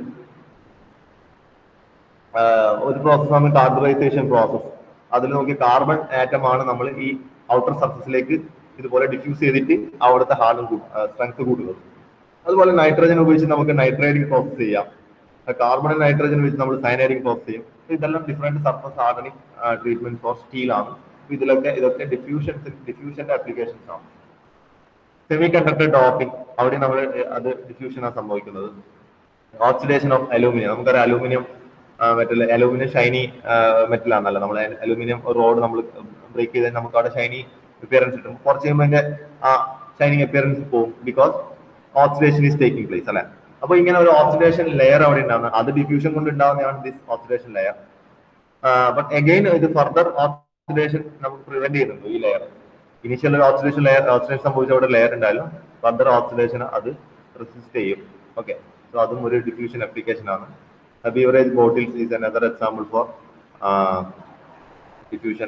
ഒരു പ്രോസസ്സാണ് കാർബറൈസേഷൻ പ്രോസസ് അതിൽ നോക്കി കാർബൺ ആറ്റം ആണ് നമ്മൾ ഈ ഔട്ടർ സർഫസിലേക്ക് ഇതുപോലെ ഡിഫ്യൂസ് ചെയ്തിട്ട് അവിടുത്തെ ഹാർഡൻ സ്ട്രെങ്ത് കൂടുന്നത് അതുപോലെ നൈട്രജൻ ഉപയോഗിച്ച് നമുക്ക് നൈട്രേറ്റിംഗ് പ്രോസസ് ചെയ്യാം കാർബൺ നൈട്രജൻ വെച്ച് നമ്മൾ സൈനൈഡിംഗ് പ്രോസസ് ചെയ്യും ഇതെല്ലാം different surface hardening treatment for steel ആണ് അപ്പൊ ഇതിലൊക്കെ ഇതൊക്കെ ഡിഫ്യൂഷൻ ഡിഫ്യൂഷന്റെ ആപ്ലിക്കേഷൻസ് ആണ് സെമി കണ്ടക്ടർ ഡോപ്പിംഗ് അവിടെ നമ്മൾ അത് ഡിഫ്യൂഷൻ ആണ് സംഭവിക്കുന്നത് ഓക്സിഡേഷൻ ഓഫ് അലൂമിനിയം നമുക്കറിയാം aluminium metal aluminium shiny metal ആണല്ലോ നമ്മൾ അലൂമിനിയം റോഡ് നമ്മൾ ബ്രേക്ക് ചെയ്താൽ നമുക്ക് അവിടെ ഷൈനി അപ്പിയറൻസ് കിട്ടും കുറച്ച് കഴിയുമ്പോൾ അതിന്റെ ആ ഷൈനിങ് അപ്പിയറൻസ് പോകും because oxidation is taking place അല്ലെ അപ്പൊ ഇങ്ങനെ ഒരു ഓക്സിഡേഷൻ ലെയർ അവിടെ ഉണ്ടാകുന്നത് അത് ഡിഫ്യൂഷൻ കൊണ്ട് ഉണ്ടാകുന്നതാണ് this oxidation layer but again ഇത് ഫർദർ ഓക്സിഡേഷൻ നമുക്ക് പ്രിവെന്റ് ചെയ്യുന്നുണ്ട് ഈ ലെയർ ഇനിഷ്യൽ ഒരു ഓക്സിഡേഷൻ ലെയർ ഓക്സിഡേഷൻ സംഭവിച്ച അവിടെ ലെയർ ഉണ്ടായാലും ഫർദർ ഓക്സിഡേഷൻ അത് റെസിസ്റ്റ് ചെയ്യും ഓക്കെ സോ അതും ഒരു ഡിഫ്യൂഷൻ ആപ്ലിക്കേഷൻ ആണ് beverage bottles is another example for diffusion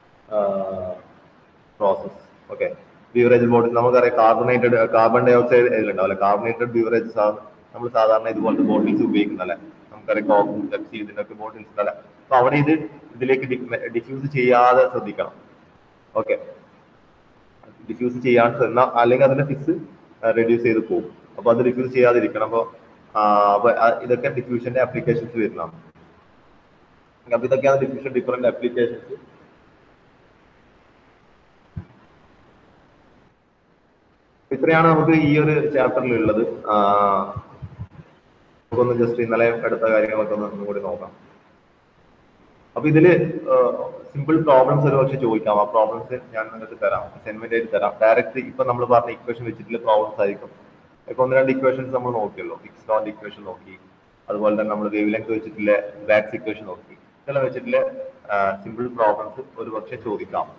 process okay beverage bottle നമുക്കറിയാം കാർബണേറ്റഡ് കാർബൺ ഡൈ ഓക്സൈഡ് ഇതിലുണ്ടാവും അല്ലെ കാർബണേറ്റഡ് ബീവറേജ് നമ്മൾ സാധാരണ ഇതുപോലത്തെ ബോട്ടിൽസ് ഉപയോഗിക്കുന്നല്ലേ നമുക്കറിയാം കോക്കും പെപ്സി ഇതിനൊക്കെ ബോട്ടിൽസ് ഉണ്ടല്ലേ അപ്പൊ അവിടെ ഇത് ഇതിലേക്ക് ഡിഫ്യൂസ് ചെയ്യാതെ ശ്രദ്ധിക്കണം ഓക്കെ ഡിഫ്യൂസ് ചെയ്യാൻ എന്നാ അല്ലെങ്കിൽ അതിന്റെ ഫിക്സ് റെഡ്യൂസ് ചെയ്ത് പോകും അപ്പൊ അത് ഡിഫ്യൂസ് ചെയ്യാതിരിക്കണം അപ്പൊ അപ്പൊ ഇതൊക്കെ ഡിഫ്യൂഷന്റെ ആപ്ലിക്കേഷൻസ് വരുന്നതാണ് അപ്പൊ ഇതൊക്കെയാണ് ഡിഫ്യൂഷൻ ഡിഫറെന്റ് ആപ്ലിക്കേഷൻസ് ഇത്രയാണ് നമുക്ക് ഈ ഒരു ചാപ്റ്ററിൽ ഉള്ളത് നമുക്കൊന്ന് ജസ്റ്റ് ഇന്നലെ എടുത്ത കാര്യങ്ങളൊക്കെ ഒന്ന് ഒന്നും കൂടി നോക്കാം അപ്പൊ ഇതില് സിമ്പിൾ പ്രോബ്ലംസ് ഒരു പക്ഷെ ചോദിക്കാം ആ പ്രോബ്ലംസ് ഞാൻ നിങ്ങൾക്ക് തരാം അസൈൻമെന്റ് ആയിട്ട് തരാം ഡയറക്റ്റ് ഇപ്പൊ നമ്മൾ പറഞ്ഞ ഇക്വേഷൻ വെച്ചിട്ടുള്ള പ്രോബ്ലംസ് ആയിരിക്കും ഇപ്പൊ ഒന്ന് രണ്ട് ഇക്വേഷൻസ് നമ്മൾ നോക്കിയല്ലോ ഫിക്സ് ഡോണ്ട് ഇക്വേഷൻ നോക്കി അതുപോലെ തന്നെ നമ്മൾ വേവ് ലെങ്ത് വെച്ചിട്ടുള്ള ബാക്സ് ഇക്വേഷൻ നോക്കി ഇതെല്ലാം വെച്ചിട്ടുള്ള സിമ്പിൾ പ്രോബ്ലംസ് ഒരു പക്ഷെ ചോദിക്കാം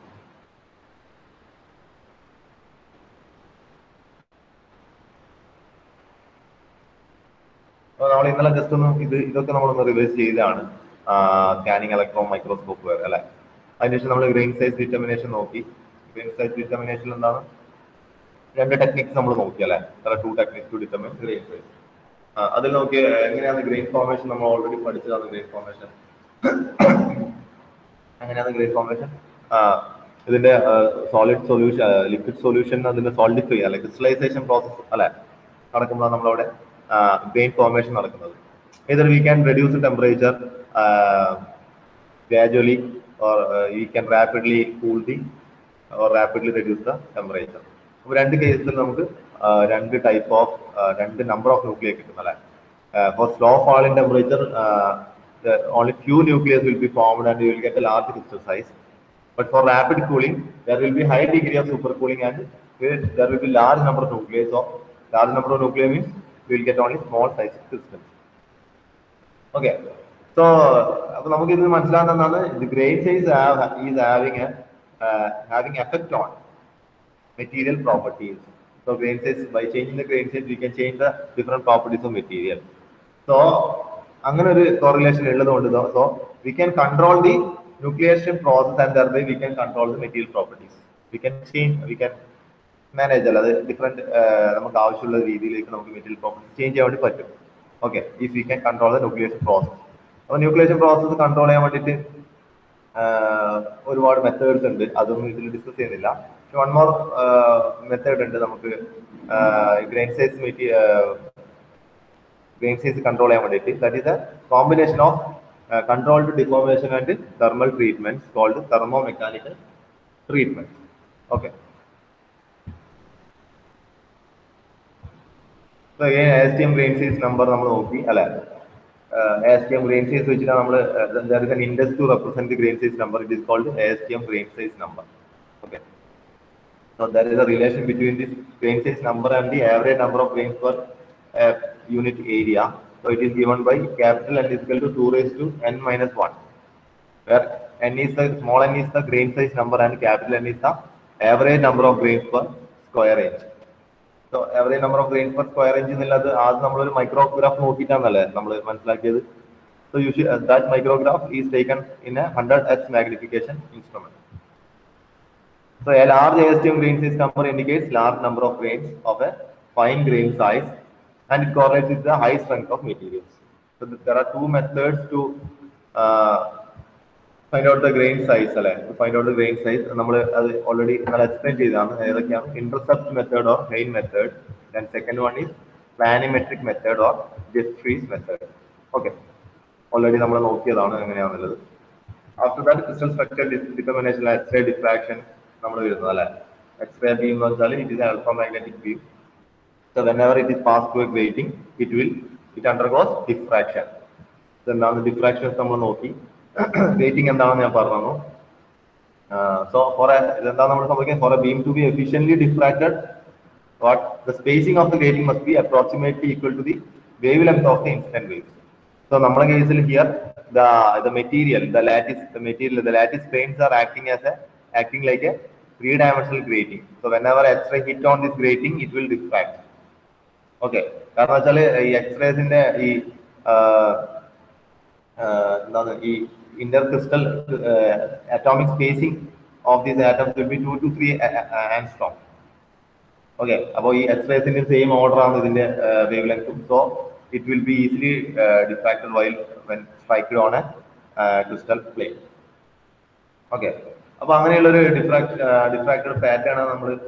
നമ്മൾ ഇന്നലെ ജസ്റ്റ് ഒന്ന് ഇത് ഇതൊക്കെ നമ്മളൊന്ന് റിവേഴ്സ് ചെയ്തതാണ് സ്കാനിങ് ഇലക്ട്രോൺ മൈക്രോസ്കോപ്പ് വരെ അല്ലെ അതിനുശേഷം നമ്മൾ ഗ്രെയിൻ സൈസ് ഡിറ്റർമിനേഷൻ നോക്കി ഗ്രെയിൻ സൈസ് ഡിറ്റർമിനേഷൻ എന്താണ് രണ്ട് ടെക്നിക്സ് നമ്മൾ നോക്കി അല്ലെ two techniques to determine grain size അതിൽ നോക്കി എങ്ങനെയാണ് ഗ്രെയിൻ ഫോർമേഷൻ നമ്മൾ ഓൾറെഡി പഠിച്ചതാണ് ഗ്രെയിൻ ഫോർമേഷൻ എങ്ങനെയാണ് ഗ്രെയിൻ ഫോർമേഷൻ ഇതിന്റെ സോളിഡ് സൊല്യൂഷൻ ലിക്വിഡ് സൊല്യൂഷൻ അതിന്റെ സോൾഡിഫൈ അല്ലെ ക്രിസ്റ്റലൈസേഷൻ പ്രോസസ് അല്ലെ നടക്കുമ്പോൾ നമ്മളവിടെ ഗ്രെയിൻ ഫോർമേഷൻ നടക്കുന്നത് either we can reduce the temperature uh, gradually or uh, we can rapidly cool the or rapidly reduce the temperature അപ്പോൾ രണ്ട് കേസിൽ നമുക്ക് രണ്ട് ടൈപ്പ് ഓഫ് രണ്ട് നമ്പർ ഓഫ് ന്യൂക്ലിയർ കിട്ടും അല്ലെ for slow fall in temperature uh, the only few nucleus will be formed and you will get a large crystal size but for rapid cooling there will be high degree of supercooling and there will be large number of nucleus of large number of nuclei means we will get only small size crystals okay so അപ്പൊ നമുക്ക് ഇത് മനസ്സിലാകുന്നതാണ് ഇത് grain size is having having effect on material properties so grain size by changing the grain size we can change the different properties of material so അങ്ങനെ ഒരു കോറിലേഷൻ ഉള്ളതുകൊണ്ട് so we can control the nucleation process and thereby we can control the material properties we can change we can manage അല്ല അത് ഡിഫറെന്റ് നമുക്ക് ആവശ്യമുള്ള രീതിയിലേക്ക് നമുക്ക് മെറ്റീരിയൽ പ്രോപ്പർട്ടീസ് ചേഞ്ച് ചെയ്യാൻ വേണ്ടി പറ്റും okay if we can control the nucleation process അപ്പോൾ ന്യൂക്ലിയേഷൻ പ്രോസസ് കൺട്രോൾ ചെയ്യാൻ വേണ്ടിയിട്ട് ഒരുപാട് മെത്തേഡ്സ് ഉണ്ട് അതൊന്നും ഇതിൽ ഡിസ്കസ് ചെയ്യുന്നില്ല പക്ഷെ വൺ മോർ മെത്തേഡ് ഉണ്ട് നമുക്ക് grain size grain size control ചെയ്യാൻ വേണ്ടിയിട്ട് that is a combination of controlled deformation and thermal treatment called thermo mechanical treatment okay S T M grain size number നമ്മൾ നോക്കി അല്ലെ S T M grain size വെച്ചിട്ട് നമ്മൾ there is an index to represent grain size number it is called S T M grain size number okay So there is a relation between this grain size number and the average number of grains per uh, unit area. So it is given by capital N is equal to 2 raised to n minus 1. Where n is the small n is the grain size number and capital N is the average number of grains per square inch. So average number of grains per square inch എന്നുള്ളത് ആദ്യം നമ്മളൊരു മൈക്രോഗ്രാഫ് നോക്കിയിട്ടാണല്ലേ നമ്മൾ മനസ്സിലാക്കിയത് so you that micrograph is taken in a hundred X magnification instrument So a large ASTM grain size number indicates large number of grains of a fine grain size and it correlates with the high strength of materials. So th- there are two methods to uh, find out the grain size അല്ലെ to find out the grain size നമ്മൾ അത് ഓൾറെഡി നിങ്ങൾ എക്സ്പ്ലെയിൻ ചെയ്തതാണ് ഏതൊക്കെയാണ് intercept method or main method then second one is planimetric method or Jeffries method okay already നമ്മൾ നോക്കിയതാണ് എങ്ങനെയാണെന്നുള്ളത് after that crystal structure determination X-ray diffraction നമ്മൾ വരുന്നത് അല്ലെ എക്സ്റേ ബീം എന്ന് വെച്ചാൽ it is ultra magnetic beam So whenever it is passed through a grating, it will it undergoes diffraction. So എന്താണ് ഡിഫ്രാക്ഷൻസ് നമ്മൾ നോക്കി ഗ്രേറ്റിംഗ് എന്താണെന്ന് ഞാൻ പറഞ്ഞു സോ ഫോർ ഇതെന്താണ് നമ്മൾ സംഭവിക്കുന്നത് for a beam to be efficiently diffracted what the spacing of the grating must be approximately equal to the wavelength of the incident wave so നമ്മുടെ കേസിൽ here the the material the lattice the material the lattice planes are acting as a acting like a three dimensional grating so whenever X-ray hit on this grating it will diffract okay കാരണം വെച്ചാല് ഈ എക്സ്റേസിന്റെ ഈ എന്താണ് ഈ inter crystal atomic spacing of these atoms will be two two three angstrom okay അപ്പോൾ ഈ എക്സ്റേസിന്റെ സെയിം ഓർഡർ ആണ് ഇതിന്റെ വേവ് ലെങ്തും so it will be easily diffracted while when striked on a crystal plane okay അപ്പൊ അങ്ങനെയുള്ള ഒരു ഡിഫ്രാക്ട് ഡിഫ്രാക്റ്റഡ് പാറ്റേൺ ആണ് നമ്മൾ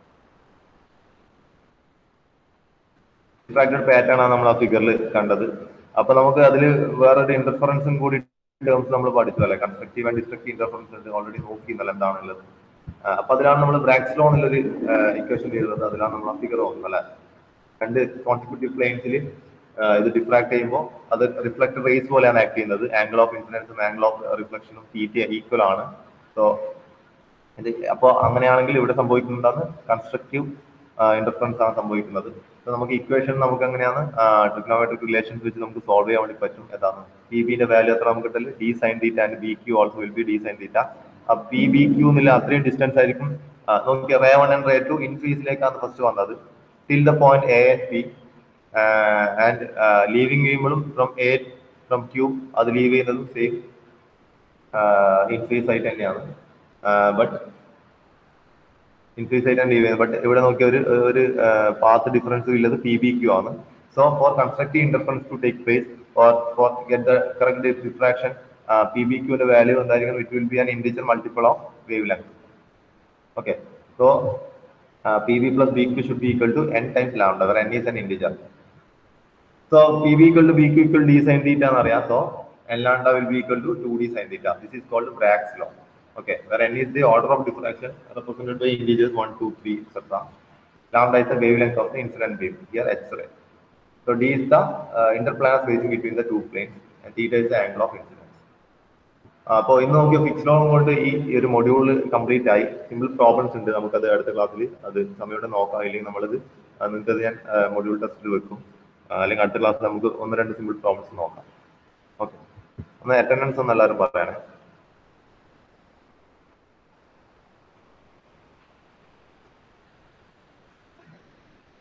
ഡിഫ്രാക്റ്റഡ് പാറ്റേൺ ആണ് നമ്മൾ ആ ഫിഗറിൽ കണ്ടത് അപ്പൊ നമുക്ക് അതിൽ വേറൊരു ഇന്റർഫറൻസും കൂടി ടേംസ് നമ്മൾ പഠിച്ചു അല്ലെ constructive and destructive interference already നോക്കിയിരുന്നല്ലോ എന്താണുള്ളത് ആ, അപ്പൊ അതിലാണ് നമ്മൾ ബ്രാക്സ്ലോ എന്നുള്ളൊരു ഇക്വേഷൻ ചെയ്തത് അതിലാണ് നമ്മൾ ആ ഫിഗർ നോക്കുന്നത് അല്ലെ രണ്ട് കോൺസിക്യൂട്ടീവ് പ്ലെയിൻസിൽ ഇത് ഡിഫ്രാക്ട് ചെയ്യുമ്പോൾ അത് റിഫ്ലക്ട് റേസ് പോലെയാണ് ആക്ട് ചെയ്യുന്നത് ആംഗിൾ ഓഫ് ഇൻസിഡൻസും ആംഗിൾ ഓഫ് റിഫ്ലക്ഷനും തീറ്റ ഈക്വൽ ആണ് സോ ഇത് അപ്പോൾ അങ്ങനെയാണെങ്കിൽ ഇവിടെ സംഭവിക്കുന്നതാണ് കൺസ്ട്രക്റ്റീവ് ഇന്റർഫറൻസ് ആണ് സംഭവിക്കുന്നത് So നമുക്ക് ഇക്വേഷൻ നമുക്ക് എങ്ങനെയാണ് ട്രിഗ്നോമെട്രിക് റിലേഷൻസ് വെച്ച് നമുക്ക് സോൾവ് ചെയ്യാൻ വേണ്ടി പറ്റും ഏതാണ് പി ബിന്റെ വാല്യൂ എത്ര നമുക്ക് കിട്ടല് D sine theta and B Q also will be D sine theta P B Q എന്നുള്ള അത്രയും ഡിസ്റ്റൻസ് ആയിരിക്കും ആ, നോക്കി ray one and ray two ഇൻഫീസിലേക്കാണ് ഫസ്റ്റ് വന്നത് till the point A and P and leaving ചെയ്യുമ്പോഴും ഫ്രം എ ഫ്രം ക്യൂ അത് ലീവ് ചെയ്യുന്നതും സെയിം ഇൻഫീസ് ആയിട്ട് തന്നെയാണ് ബട്ട് ഇൻക്രീസ് ആയിട്ടാണ് ലീവ് ചെയ്യുന്നത് ബട്ട് ഇവിടെ നോക്കിയ ഒരു ഒരു പാത്ത് ഡിഫറൻസ് ഉള്ളത് പി ബി ക്യൂ ആണ് so for constructive interference to take place for for get the correct diffraction P B ക്യൂന്റെ വാല്യൂ എന്തായിരിക്കും it will be an integer multiple of wavelength okay so P B plus B Q should be equal to N times lambda where n is an integer so pb equal to bq equal to d sin theta എന്ന് അറിയാം so n lambda will be equal to 2d sin theta this is called Bragg's law okay where n is the order of diffraction represented by integers 1 2 3 etc lambda is the wavelength of the incident beam here x-ray so d is the uh, interplanar spacing between the two planes and theta is the angle of incidence അപ്പോൾ ഇന്ന് നോക്കിയ ഫിക്സ് ലോൺ കൊണ്ട് ഈ ഈ ഒരു മൊഡ്യൂൾ കംപ്ലീറ്റ് ആയി സിമ്പിൾ പ്രോബ്ലംസ് ഉണ്ട് നമുക്കത് അടുത്ത ക്ലാസ്സിൽ അത് സമയം നോക്കാം അല്ലെങ്കിൽ നമ്മളത് ആ, നിങ്ങൾക്കത് ഞാൻ മൊഡ്യൂൾ ടെസ്റ്റിൽ വെക്കും ആ, അല്ലെങ്കിൽ അടുത്ത ക്ലാസ്സിൽ നമുക്ക് ഒന്ന് രണ്ട് സിമ്പിൾ പ്രോബ്ലംസ് നോക്കാം ഓക്കെ ഒന്ന് അറ്റൻഡൻസ് ഒന്ന് എല്ലാവരും പറയണേ